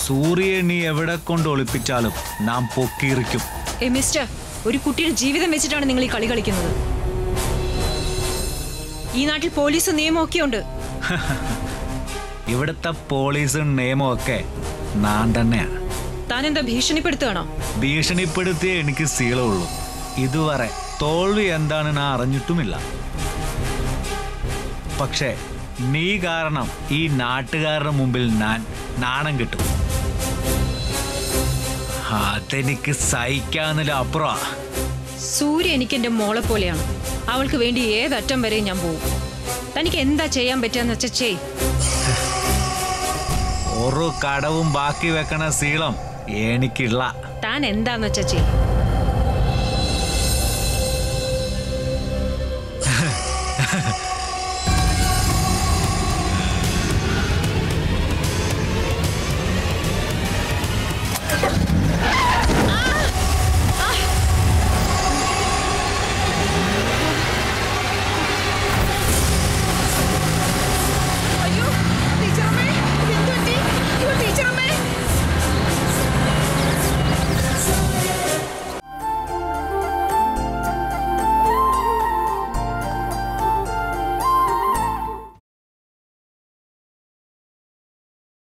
സൂര്യയെ നീ എവിടെ കൊണ്ട് ഒളിപ്പിച്ചാലും നാം പൊക്കിയിരിക്കും ഏ മിസ്റ്റർ ഒരു കുട്ടിയുടെ ജീവിതം വെച്ചിട്ടാണ് നിങ്ങൾ ഈ കളി കളിക്കുന്നത് ഈ നാട്ടിൽ പോലീസും നിയമമൊക്കെ ഉണ്ട് ഇവിടുത്തെ പോലീസും നിയമവും ഒക്കെ ഞാൻ തന്നെയാണ് താൻ എന്താ ഭീഷണിപ്പെടുത്തുകയാണോ ഭീഷണിപ്പെടുത്തിയേ എനിക്ക് ശീലമുള്ളൂ ഇതുവരെ തോൽവി എന്താണ് ഞാൻ അറിഞ്ഞിട്ടുമില്ല പക്ഷേ നീ കാരണം ഈ നാട്ടുകാരുടെ മുമ്പിൽ ഞാൻ നാണം കിട്ടും അതെനിക്ക് സഹിക്കാന്നില്ല അപ്പുറമാ സൂര്യ എനിക്ക് എന്റെ മോളെ പോലെയാണ് അവൾക്ക് വേണ്ടി ഏതറ്റം വരെയും ഞാൻ പോകും തനിക്ക് എന്താ ചെയ്യാൻ പറ്റുകയെന്ന് വെച്ചാ ചെയ് ഒരു കടവും ബാക്കി വെക്കണ ശീലം എനിക്കിള്ള താൻ എന്താന്ന് വെച്ചാ ചെയ്